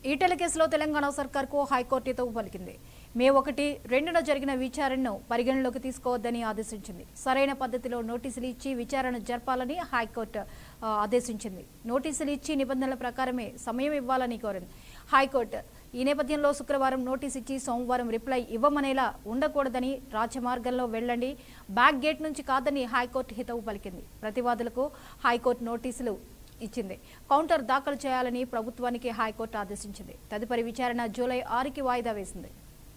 ఈటెల కేసులో తెలంగాణ సర్కార్కు హైకోర్టు హితవు పలికింది మే ఒకటి రెండున జరిగిన విచారణను పరిగణలోకి తీసుకోవద్దని ఆదేశించింది సరైన పద్ధతిలో నోటీసులు ఇచ్చి విచారణ జరపాలని హైకోర్టు ఆ, ఆదేశించింది నోటీసులు ఇచ్చి నిబంధనల ప్రకారమే సమయం ఇవ్వాలని కోరింది హైకోర్టు ఈ నేపథ్యంలో శుక్రవారం నోటీస్ ఇచ్చి సోమవారం రిప్లై ఇవ్వమనేలా ఉండకూడదని రాజ్యమార్గంలో వెళ్ళండి బ్యాక్ గేట్ నుంచి కాదని హైకోర్టు హితవు పలికింది ప్రతివాదులకు హైకోర్టు నోటీసులు ఇచ్చింది కౌంటర్ దాఖలు చేయాలని ప్రభుత్వానికి హైకోర్టు ఆదేశించింది తదుపరి విచారణ జూలై ఆరుకి వాయిదా వేసింది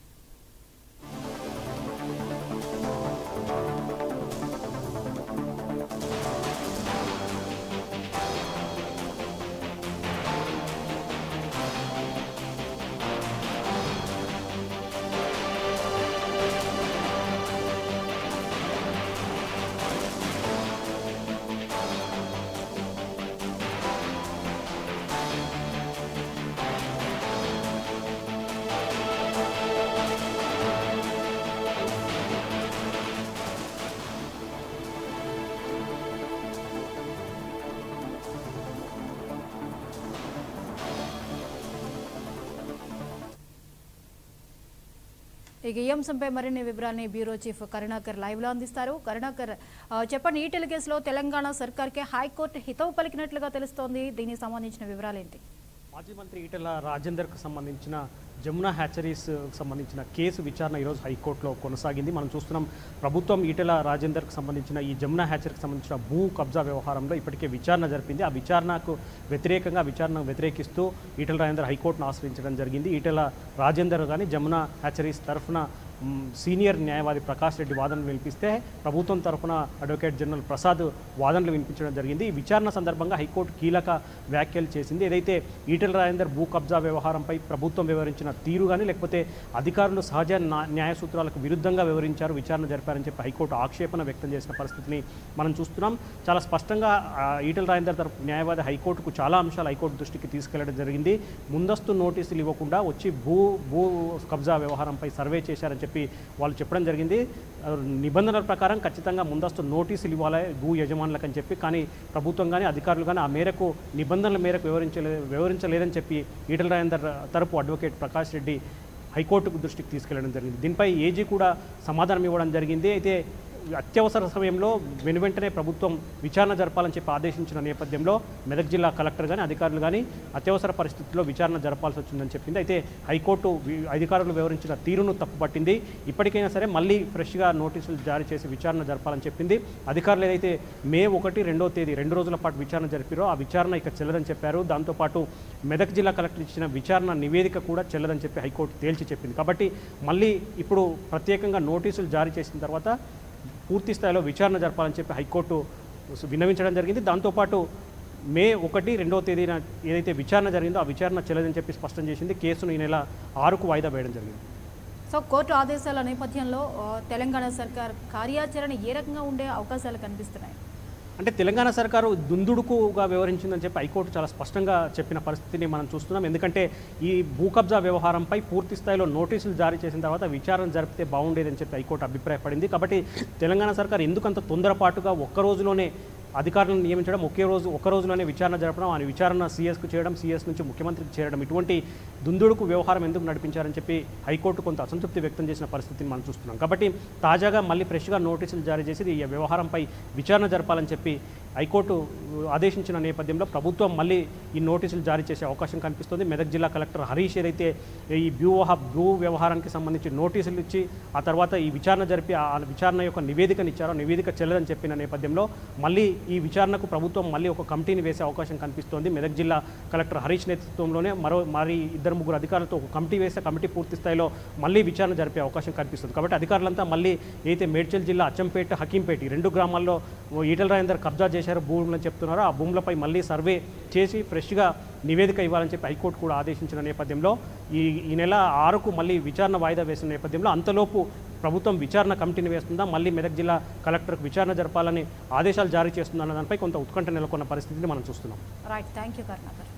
ఇక ఈ అంశంపై మరిన్ని వివరాలని బ్యూరో చీఫ్ కరుణాకర్ లైవ్ లో అందిస్తారు కరుణాకర్ ఆ, చెప్పండి ఈటెల కేసులో తెలంగాణ సర్కార్కే హైకోర్టు హితవు పలికినట్లుగా తెలుస్తోంది దీనికి సంబంధించిన వివరాలు ఏంటి మాజీ మంత్రి ఈటెల రాజేందర్కు సంబంధించిన జమునా హ్యాచరీస్ సంబంధించిన కేసు విచారణ ఈరోజు హైకోర్టులో కొనసాగింది మనం చూస్తున్నాం ప్రభుత్వం ఈటెల రాజేందర్కు సంబంధించిన ఈ జమునా హ్యాచరీకి సంబంధించిన భూ కబ్జా వ్యవహారంలో ఇప్పటికే విచారణ జరిపింది ఆ విచారణకు వ్యతిరేకంగా విచారణ వ్యతిరేకిస్తూ ఈటెల రాజేందర్ హైకోర్టును ఆశ్రయించడం జరిగింది ఈటెల రాజేందర్ కానీ జమునా హ్యాచరీస్ తరఫున మ్, సీనియర్ న్యాయవాది ప్రకాష్ రెడ్డి వాదనలు వినిపిస్తే ప్రభుత్వం తరఫున అడ్వకేట్ జనరల్ ప్రసాద్ వాదనలు వినిపించడం జరిగింది ఈ విచారణ సందర్భంగా హైకోర్టు కీలక వ్యాఖ్యలు చేసింది ఏదైతే ఈటెల రాజేందర్ భూ కబ్జా వ్యవహారంపై ప్రభుత్వం వివరించిన తీరు కానీ లేకపోతే అధికారులు సహజ నా- న్యాయ సూత్రాలకు విరుద్ధంగా వివరించారు విచారణ జరిపారని చెప్పి హైకోర్టు ఆక్షేపణ వ్యక్తం చేసిన పరిస్థితిని మనం చూస్తున్నాం చాలా స్పష్టంగా ఆ, ఈటెల రాజేందర్ తరపు న్యాయవాది హైకోర్టుకు చాలా అంశాలు హైకోర్టు దృష్టికి తీసుకెళ్లడం జరిగింది ముందస్తు నోటీసులు ఇవ్వకుండా వచ్చి భూ భూ కబ్జా వ్యవహారంపై సర్వే చేశారని చెప్పి వాళ్ళు చెప్పడం జరిగింది ఆ, నిబంధనల ప్రకారం ఖచ్చితంగా ముందస్తు నోటీసులు ఇవ్వాలి భూ యజమానులకు అని చెప్పి కానీ ప్రభుత్వం కానీ అధికారులు కానీ ఆ మేరకు నిబంధనల మేరకు వివరించలే వివరించలేదని చెప్పి ఈటల రాజేందర్ తరపు అడ్వకేట్ ప్రకాష్ రెడ్డి హైకోర్టుకు దృష్టికి తీసుకెళ్లడం జరిగింది దీనిపై ఏజీ కూడా సమాధానం ఇవ్వడం జరిగింది అయితే అత్యవసర సమయంలో వెనువెంటనే ప్రభుత్వం విచారణ జరపాలని చెప్పి ఆదేశించిన నేపథ్యంలో మెదక్ జిల్లా కలెక్టర్ కానీ అధికారులు కానీ అత్యవసర పరిస్థితుల్లో విచారణ జరపాల్సి వచ్చిందని చెప్పింది అయితే హైకోర్టు వి- అధికారులు వివరించిన తీరును తప్పుపట్టింది ఇప్పటికైనా సరే మళ్ళీ ఫ్రెష్గా నోటీసులు జారీ చేసి విచారణ జరపాలని చెప్పింది అధికారులు ఏదైతే మే ఒకటి రెండో తేదీ రెండు రోజుల పాటు విచారణ జరిపారో ఆ విచారణ ఇక చెల్లదని చెప్పారు దాంతోపాటు మెదక్ జిల్లా కలెక్టర్ ఇచ్చిన విచారణ నివేదిక కూడా చెల్లదని చెప్పి హైకోర్టు తేల్చి చెప్పింది కాబట్టి మళ్ళీ ఇప్పుడు ప్రత్యేకంగా నోటీసులు జారీ చేసిన తర్వాత పూర్తి స్థాయిలో విచారణ జరపాలని చెప్పి హైకోర్టు విన్నవించడం జరిగింది దాంతోపాటు మే ఒకటి రెండవ తేదీన ఏదైతే విచారణ జరిగిందో ఆ విచారణ చెల్లదని చెప్పి స్పష్టం చేసింది కేసును ఈ నెల ఆరుకు వాయిదా వేయడం జరిగింది సో కోర్టు ఆదేశాల నేపథ్యంలో ఆ, తెలంగాణ సర్కార్ కార్యాచరణ ఏ రకంగా ఉండే అవకాశాలు కనిపిస్తున్నాయి అంటే తెలంగాణ సర్కారు దుందుడుకుగా వ్యవహరించిందని చెప్పి హైకోర్టు చాలా స్పష్టంగా చెప్పిన పరిస్థితిని మనం చూస్తున్నాం ఎందుకంటే ఈ భూ కబ్జా వ్యవహారంపై పూర్తి స్థాయిలో నోటీసులు జారీ చేసిన తర్వాత విచారణ జరిపితే బాగుండేదని చెప్పి హైకోర్టు అభిప్రాయపడింది కాబట్టి తెలంగాణ సర్కార్ ఎందుకంత తొందరపాటుగా ఒక్క రోజులోనే అధికారులను నియమించడం ఒకే రోజు ఒక రోజులోనే విచారణ జరపడం ఆ విచారణ సీఎస్కు చేయడం సీఎస్ నుంచి ముఖ్యమంత్రికి చేరడం ఇటువంటి దుందుడుకు వ్యవహారం ఎందుకు నడిపించారని చెప్పి హైకోర్టు కొంత అసంతృప్తి వ్యక్తం చేసిన పరిస్థితిని మనం చూస్తున్నాం కాబట్టి తాజాగా మళ్ళీ ఫ్రెష్గా నోటీసులు జారీ చేసి ఈ వ్యవహారంపై విచారణ జరపాలని చెప్పి హైకోర్టు ఆదేశించిన నేపథ్యంలో ప్రభుత్వం మళ్ళీ ఈ నోటీసులు జారీ చేసే అవకాశం కనిపిస్తుంది మెదక్ జిల్లా కలెక్టర్ హరీష్ ఏదైతే ఈ భూ భూ వ్యవహారానికి సంబంధించి నోటీసులు ఇచ్చి ఆ తర్వాత ఈ విచారణ జరిపి ఆ విచారణ యొక్క నివేదికను ఇచ్చారో నివేదిక చెల్లదని చెప్పిన నేపథ్యంలో మళ్ళీ ఈ విచారణకు ప్రభుత్వం మళ్ళీ ఒక కమిటీని వేసే అవకాశం కనిపిస్తోంది మెదక్ జిల్లా కలెక్టర్ హరీష్ నేతృత్వంలోనే మరో మరి ఇద్దరు ముగ్గురు అధికారులతో ఒక కమిటీ వేసే కమిటీ పూర్తి స్థాయిలో మళ్ళీ విచారణ జరిపే అవకాశం కనిపిస్తుంది కాబట్టి అధికారులంతా మళ్ళీ ఏదైతే మేడ్చల్ జిల్లా అచ్చంపేట హకీంపేట ఈ రెండు గ్రామాల్లో ఓ ఈటల రాజేందర్ కబ్జా చేశారు భూములని చెప్తున్నారో ఆ భూములపై మళ్ళీ సర్వే చేసి ఫ్రెష్గా నివేదిక ఇవ్వాలని చెప్పి హైకోర్టు కూడా ఆదేశించిన నేపథ్యంలో ఈ ఈ నెల ఆరుకు మళ్ళీ విచారణ వాయిదా వేసిన నేపథ్యంలో అంతలోపు ప్రభుత్వం విచారణ కమిటీని వేస్తుందా మళ్ళీ మెదక్ జిల్లా కలెక్టర్కు విచారణ జరపాలని ఆదేశాలు జారీ చేస్తుందన్న దానిపై కొంత ఉత్కంఠ నెలకొన్న పరిస్థితిని మనం చూస్తున్నాం రైట్ థ్యాంక్ యూ కరుణాకర్